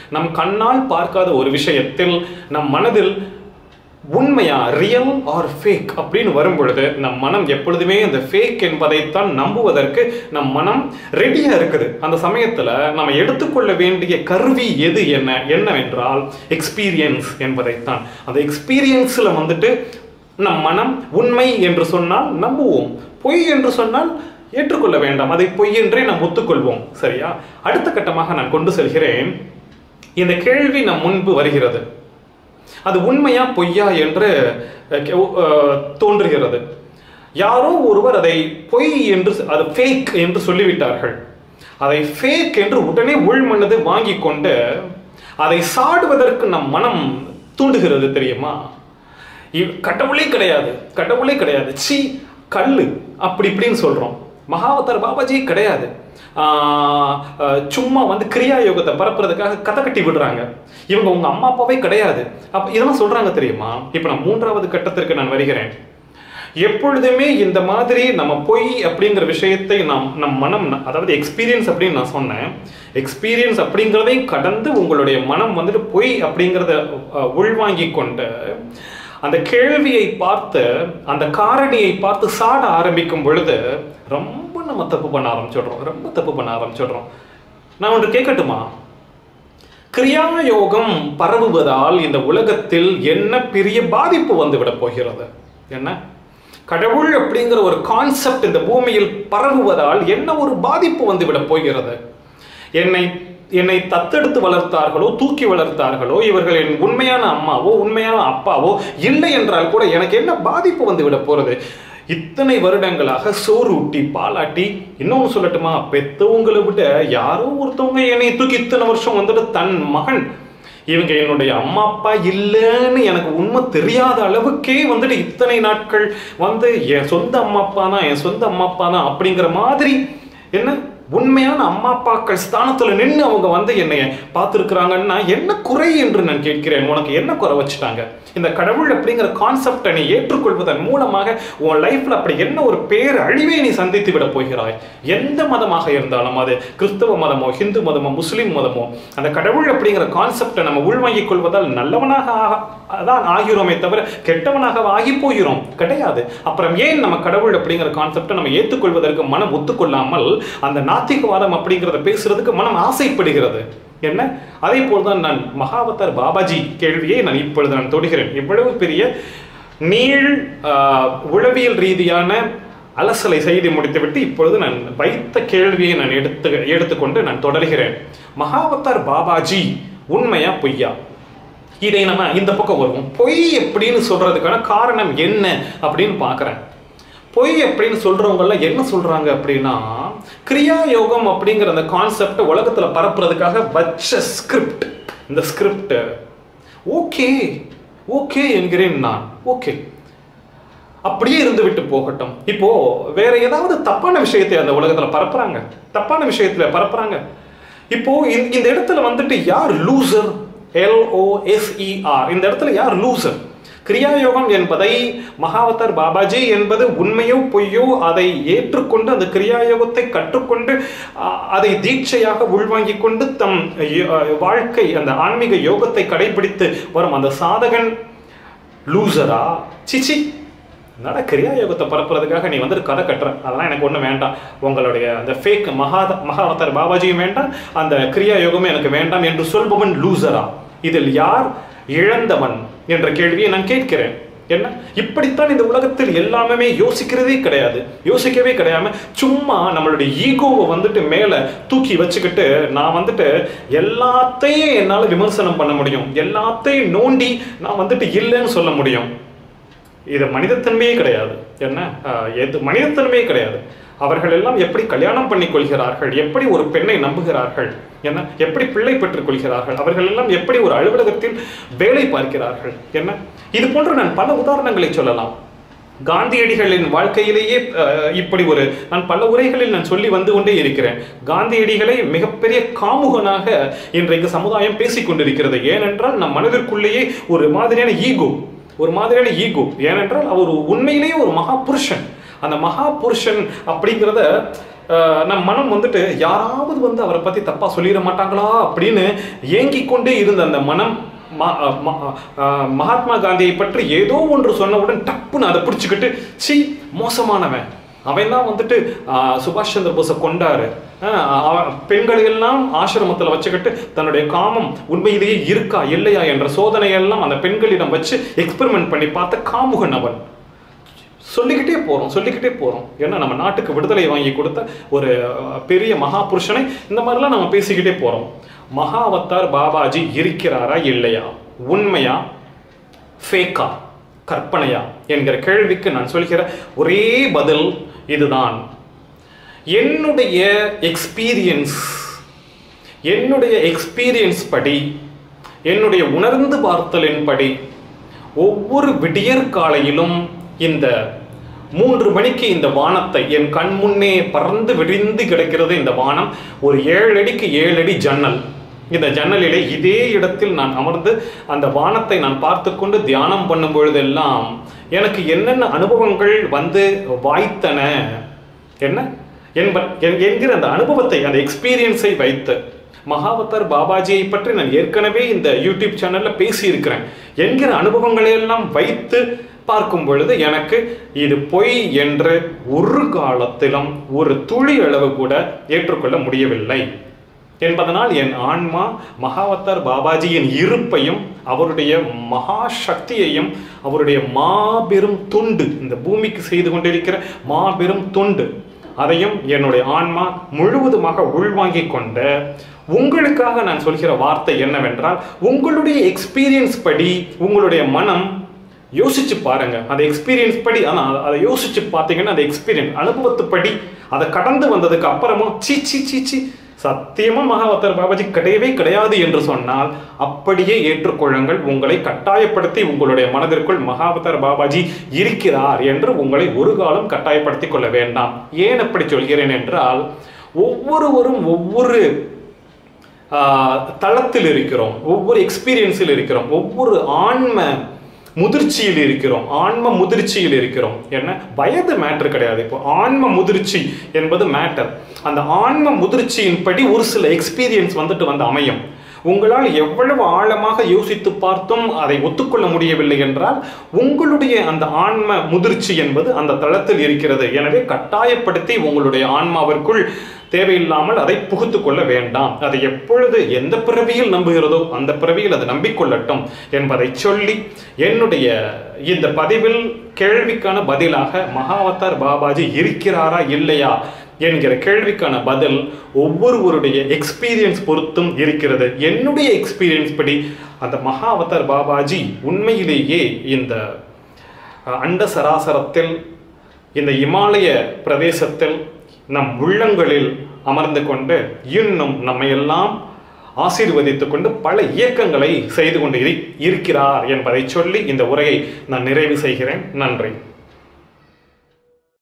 நம் கண்ணால் பார்க்காத ஒரு விஷயத்தில் நம் மனதில் உண்மையா ரியல் ஆர் ஃபேக் அப்படின்னு வரும் பொழுது நம் மனம் எப்பொழுதுமே அந்த ஃபேக் என்பதைத்தான் நம்புவதற்கு நம் மனம் ரெடியா இருக்குது அந்த சமயத்துல நம்ம எடுத்துக்கொள்ள வேண்டிய கருவி எது என்ன என்னவென்றால் எக்ஸ்பீரியன்ஸ் என்பதைத்தான் அந்த எக்ஸ்பீரியன்ஸ்ல வந்துட்டு நம் மனம் உண்மை என்று சொன்னால் நம்புவோம் பொய் என்று சொன்னால் ஏற்றுக்கொள்ள வேண்டாம் அதை பொய் என்றே நாம் ஒத்துக்கொள்வோம் சரியா அடுத்த கட்டமாக நான் கொண்டு செல்கிறேன் இந்த கேள்வி நம் முன்பு வருகிறது அது உண்மையா பொய்யா என்று அஹ், கே- அஹ், தோன்றுகிறது யாரோ ஒருவர் அதை பொய் என்று அது ஃபேக் என்று சொல்லிவிட்டார்கள் அதை ஃபேக் என்று உடனே உள்மனது வாங்கி கொண்டு அதை சாடுவதற்கு நம் மனம் தூண்டுகிறது தெரியுமா இவ் கடவுளே கிடையாது கடவுளே கிடையாது சி கல்லு அப்படி இப்படின்னு சொல்றோம் மகாவதார் பாபாஜி கிடையாது ஆஹ் ஆஹ் சும்மா வந்து கிரியா யோகத்தை பரப்புறதுக்காக கதை கட்டி விடுறாங்க இவங்க உங்க அம்மா அப்பாவே கிடையாது அப்ப இதெல்லாம் சொல்றாங்க தெரியுமா இப்ப நான் மூன்றாவது கட்டத்திற்கு நான் வருகிறேன் எப்பொழுதுமே இந்த மாதிரி நம்ம பொய் அப்படிங்கிற விஷயத்தை நாம் நம் மனம் அதாவது எக்ஸ்பீரியன்ஸ் அப்படின்னு நான் சொன்னேன் எக்ஸ்பீரியன்ஸ் அப்படிங்கிறதை கடந்து உங்களுடைய மனம் வந்துட்டு பொய் அப்படிங்கிறத அஹ், உள்வாங்கி கொண்டு அந்த கேள்வியை பார்த்து அந்த காரணியை பார்த்து சாட ஆரம்பிக்கும் பொழுது ரொம்ப நம்ம தப்பு பண்ண ஆரம்பிச்சிடுறோம் ரொம்ப தப்பு பண்ண ஆரம்பிச்சிடுறோம் நான் ஒன்று கேட்கட்டுமா கிரியா யோகம் பரவுவதால் இந்த உலகத்தில் என்ன பெரிய பாதிப்பு வந்து விட போகிறது என்ன கடவுள் அப்படிங்கிற ஒரு கான்செப்ட் இந்த பூமியில் பரவுவதால் என்ன ஒரு பாதிப்பு வந்து விட போகிறது என்னை என்னை தத்தெடுத்து வளர்த்தார்களோ தூக்கி வளர்த்தார்களோ இவர்கள் என் உண்மையான அம்மாவோ உண்மையான அப்பாவோ இல்லை என்றால் கூட எனக்கு என்ன பாதிப்பு வந்து விட போறது இத்தனை வருடங்களாக சோறு ஊட்டி பாலாட்டி இன்னொன்னு சொல்லட்டுமா பெத்தவங்களை விட யாரோ ஒருத்தவங்க என்னை தூக்கி இத்தனை வருஷம் வந்துட்டு தன் மகன் இவங்க என்னுடைய அம்மா அப்பா இல்லைன்னு எனக்கு உண்மை தெரியாத அளவுக்கே வந்துட்டு இத்தனை நாட்கள் வந்து என் சொந்த அம்மா அப்பா தான் என் சொந்த அம்மா அப்பா தான் அப்படிங்கிற மாதிரி என்ன உண்மையான அம்மா அப்பாக்கள் ஸ்தானத்துல நின்று அவங்க வந்து என்னைய பார்த்துருக்குறாங்கன்னா என்ன குறை என்று நான் கேட்கிறேன் உனக்கு என்ன குறை வச்சுட்டாங்க இந்த கடவுள் அப்படிங்கிற கான்செப்டை நீ ஏற்றுக்கொள்வதன் மூலமாக உன் லைஃப்ல அப்படி என்ன ஒரு பேர் அழிவை நீ சந்தித்து விட போகிறாய் எந்த மதமாக இருந்தாலும் அது கிறிஸ்தவ மதமோ ஹிந்து மதமோ முஸ்லிம் மதமோ அந்த கடவுள் அப்படிங்கிற கான்செப்டை நம்ம உள்வாங்கிக் கொள்வதால் நல்லவனாக ஆக- தான் ஆகிறோமே தவிர கெட்டவனாக ஆகி போகிறோம் கிடையாது அப்புறம் ஏன் நம்ம கடவுள் அப்படிங்கிற கான்செப்டை நம்ம ஏற்றுக்கொள்வதற்கு மனம் ஒத்துக்கொள்ளாமல் அந்த நாத்திகவாதம் அப்படிங்கிறத பேசுறதுக்கு மனம் ஆசைப்படுகிறது என்ன அதே போல்தான் நான் மகாவதார் பாபாஜி கேள்வியை நான் இப்பொழுது நான் தொடுகிறேன் இவ்வளவு பெரிய நீள் ஆஹ், உளவியல் ரீதியான அலசலை செய்து முடித்துவிட்டு இப்பொழுது நான் வைத்த கேள்வியை நான் எடுத்து எடுத்துக்கொண்டு நான் தொடர்கிறேன் மகாவதார் பாபாஜி உண்மையா பொய்யா இதை நம்ம இந்த பக்கம் வருவோம் பொய் அப்படின்னு சொல்றதுக்கான காரணம் என்ன அப்படின்னு பார்க்குறேன் பொய் அப்படின்னு சொல்றவங்கெல்லாம் என்ன சொல்றாங்க அப்படின்னா கிரியா யோகம் அப்படிங்கிற அந்த கான்செப்டை உலகத்துல பரப்புறதுக்காக வச்ச ஸ்கிரிப்ட் இந்த ஸ்கிரிப்ட் ஓகே ஓகே என்கிறேன் நான் ஓகே அப்படியே இருந்து விட்டு போகட்டும் இப்போ வேற ஏதாவது தப்பான விஷயத்தை அந்த உலகத்துல பரப்புறாங்க தப்பான விஷயத்துல பரப்புறாங்க இப்போ இந்த- இந்த இடத்துல வந்துட்டு யார் லூசர் எல்ஓஎஸ்இஆர் இந்த இடத்துல யார் லூசர் கிரியாயோகம் என்பதை மகாவதார் பாபாஜி என்பது உண்மையோ பொய்யோ அதை ஏற்றுக்கொண்டு அந்த கிரியாயோகத்தை கற்றுக்கொண்டு அ- அதை தீட்சையாக உள்வாங்கிக் கொண்டு தம் யோ- வாழ்க்கை அந்த ஆன்மீக யோகத்தை கடைபிடித்து வரும் அந்த சாதகன் லூசரா சிச்சி நட கிரியா யோகத்தை பரப்புறதுக்காக நீ வந்து கதை கட்டுற அதெல்லாம் எனக்கு ஒன்றும் வேண்டாம் உங்களுடைய அந்த ஃபேக் மகா மகாவதார் பாபாஜியும் வேண்டாம் அந்த கிரியா யோகமும் எனக்கு வேண்டாம் என்று சொல்பவன் லூசரா இதில் யார் இழந்தவன் என்ற கேள்வியை நான் கேட்கிறேன் என்ன இப்படித்தான் இந்த உலகத்தில் எல்லாமே யோசிக்கிறதே கிடையாது யோசிக்கவே கிடையாம சும்மா நம்மளுடைய ஈகோவை வந்துட்டு மேல தூக்கி வச்சுக்கிட்டு நான் வந்துட்டு எல்லாத்தையும் என்னால விமர்சனம் பண்ண முடியும் எல்லாத்தையும் நோண்டி நான் வந்துட்டு இல்லைன்னு சொல்ல முடியும் இது மனிதத்தன்மையே கிடையாது என்ன ஆஹ் எது மனிதத்தன்மையே கிடையாது அவர்கள் எல்லாம் எப்படி கல்யாணம் பண்ணிக் கொள்கிறார்கள் எப்படி ஒரு பெண்ணை நம்புகிறார்கள் என்ன எப்படி பிள்ளை பெற்றுக் கொள்கிறார்கள் அவர்கள் எல்லாம் எப்படி ஒரு அலுவலகத்தில் வேலை பார்க்கிறார்கள் என்ன இது போன்ற நான் பல உதாரணங்களை சொல்லலாம் காந்தியடிகளின் வாழ்க்கையிலேயே அஹ், இப்படி ஒரு நான் பல உரைகளில் நான் சொல்லி வந்து கொண்டே இருக்கிறேன் காந்தியடிகளை மிகப்பெரிய காமுகனாக இன்றைக்கு சமுதாயம் பேசிக் கொண்டிருக்கிறது ஏனென்றால் நம் மனதிற்குள்ளேயே ஒரு மாதிரியான ஈகோ ஒரு மாதிரியான ஈகோ ஏனென்றால் அவர் உண்மையிலேயே ஒரு மகா புருஷன் அந்த மகா புருஷன் அப்படிங்கிறத அஹ், நம் மனம் வந்துட்டு யாராவது வந்து அவரை பத்தி தப்பா சொல்லிட மாட்டாங்களா அப்படின்னு ஏங்கிக் கொண்டே இருந்த அந்த மனம் ம- அஹ், ம- அஹ், மகாத்மா காந்தியை பற்றி ஏதோ ஒன்று சொன்னவுடன் டப்புன்னு அதை பிடிச்சிக்கிட்டு சி மோசமானவன் அவன் தான் வந்துட்டு ஆஹ், சுபாஷ் சந்திர போஸை கொண்டாரு ஆஹ், அவ- பெண்களை எல்லாம் ஆசிரமத்தில் வச்சுக்கிட்டு தன்னுடைய காமம் உண்மையிலேயே இருக்கா இல்லையா என்ற சோதனையெல்லாம் அந்த பெண்களிடம் வச்சு எக்ஸ்பெரிமெண்ட் பண்ணி பார்த்த காமுகன் அவன் சொல்லிக்கிட்டே போறோம் சொல்லிக்கிட்டே போறோம் ஏன்னா நம்ம நாட்டுக்கு விடுதலை வாங்கி கொடுத்த ஒரு அஹ், பெரிய மகா புருஷனை இந்த மாதிரிலாம் நம்ம பேசிக்கிட்டே போறோம் மகா அவதார் பாபாஜி இருக்கிறாரா இல்லையா உண்மையா ஃபேக்கா கற்பனையா என்கிற கேள்விக்கு நான் சொல்கிற ஒரே பதில் இதுதான் என்னுடைய எக்ஸ்பீரியன்ஸ் என்னுடைய எக்ஸ்பீரியன்ஸ் படி என்னுடைய உணர்ந்து பார்த்தலின் படி ஒவ்வொரு விடியற் காலையிலும் இந்த மூன்று மணிக்கு இந்த வானத்தை என் கண் முன்னே பறந்து விரிந்து கிடக்கிறது இந்த வானம் ஒரு ஏழு அடிக்கு ஏழு அடி ஜன்னல் இந்த ஜன்னலிலே இதே இடத்தில் நான் அமர்ந்து அந்த வானத்தை நான் பார்த்து கொண்டு தியானம் பண்ணும் பொழுதெல்லாம் எனக்கு என்னென்ன அனுபவங்கள் வந்து வாய்த்தன என்ன என்ப என்- என்கிற அந்த அனுபவத்தை அந்த எக்ஸ்பீரியன்ஸை வைத்து மகாவதார் பாபாஜியை பற்றி நான் ஏற்கனவே இந்த யூடியூப் சேனல்ல பேசியிருக்கிறேன் என்கிற அனுபவங்களை எல்லாம் வைத்து பார்க்கும் பொழுது எனக்கு இது பொய் என்று ஒரு காலத்திலும் ஒரு துளி அளவு கூட ஏற்றுக்கொள்ள முடியவில்லை என்பதனால் என் ஆன்மா மகாவத்தார் பாபாஜியின் இருப்பையும் அவருடைய மகா சக்தியையும் அவருடைய மாபெரும் தொண்டு இந்த பூமிக்கு செய்து கொண்டிருக்கிற மாபெரும் தொண்டு அதையும் என்னுடைய ஆன்மா முழுவதுமாக உள்வாங்கிக் கொண்ட உங்களுக்காக நான் சொல்கிற வார்த்தை என்னவென்றால் உங்களுடைய எக்ஸ்பீரியன்ஸ் படி உங்களுடைய மனம் யோசிச்சு பாருங்க அந்த எக்ஸ்பீரியன்ஸ் படி ஆனா அதை யோசிச்சு பார்த்தீங்கன்னா அந்த எக்ஸ்பீரியன்ஸ் அனுபவத்துப்படி அதை கடந்து வந்ததுக்கு அப்புறமும் சீ சீ சீ சீ சத்தியமா மகாவத்தர் பாபாஜி கிடையவே கிடையாது என்று சொன்னால் அப்படியே ஏற்றுக்கொள்ளுங்கள் உங்களை கட்டாயப்படுத்தி உங்களுடைய மனதிற்குள் மகாவதர் பாபாஜி இருக்கிறார் என்று உங்களை ஒரு காலம் கட்டாயப்படுத்திக் கொள்ள வேண்டாம் ஏன் அப்படி சொல்கிறேன் என்றால் ஒவ்வொருவரும் ஒவ்வொரு ஆஹ், தளத்தில் இருக்கிறோம் ஒவ்வொரு எக்ஸ்பீரியன்ஸில் இருக்கிறோம் ஒவ்வொரு ஆன்ம முதிர்ச்சியில் இருக்கிறோம் ஆன்ம முதிர்ச்சியில் இருக்கிறோம் என்ன வயது மேட்டர் கிடையாது இப்போ ஆன்ம முதிர்ச்சி என்பது மேட்டர் அந்த ஆன்ம முதிர்ச்சியின்படி ஒரு சில எக்ஸ்பீரியன்ஸ் வந்துட்டு வந்து அமையும் உங்களால் எவ்வளவு ஆழமாக யோசித்து பார்த்தும் அதை ஒத்துக்கொள்ள முடியவில்லை என்றால் உங்களுடைய அந்த ஆன்ம முதிர்ச்சி என்பது அந்த தளத்தில் இருக்கிறது எனவே கட்டாயப்படுத்தி உங்களுடைய ஆன்மாவிற்குள் தேவையில்லாமல் அதை புகுத்து கொள்ள வேண்டாம் அதை எப்பொழுது எந்த பிறவியில் நம்புகிறதோ அந்த பிறவியில் அது நம்பிக்கொள்ளட்டும் என்பதை சொல்லி என்னுடைய இந்த பதிவில் கேள்விக்கான பதிலாக மகாவதார் பாபாஜி இருக்கிறாரா இல்லையா என்கிற கேள்விக்கான பதில் ஒவ்வொருவருடைய எக்ஸ்பீரியன்ஸ் பொறுத்தும் இருக்கிறது என்னுடைய எக்ஸ்பீரியன்ஸ் படி அந்த மகாவதார் பாபாஜி உண்மையிலேயே இந்த அஹ், அண்ட சராசரத்தில் இந்த இமாலய பிரதேசத்தில் நம் உள்ளங்களில் அமர்ந்து கொண்டு இன்னும் நம்மையெல்லாம் ஆசீர்வதித்துக் கொண்டு பல இயக்கங்களை செய்து கொண்டு இரு- இருக்கிறார் என்பதை சொல்லி இந்த உரையை நான் நிறைவு செய்கிறேன் நன்றி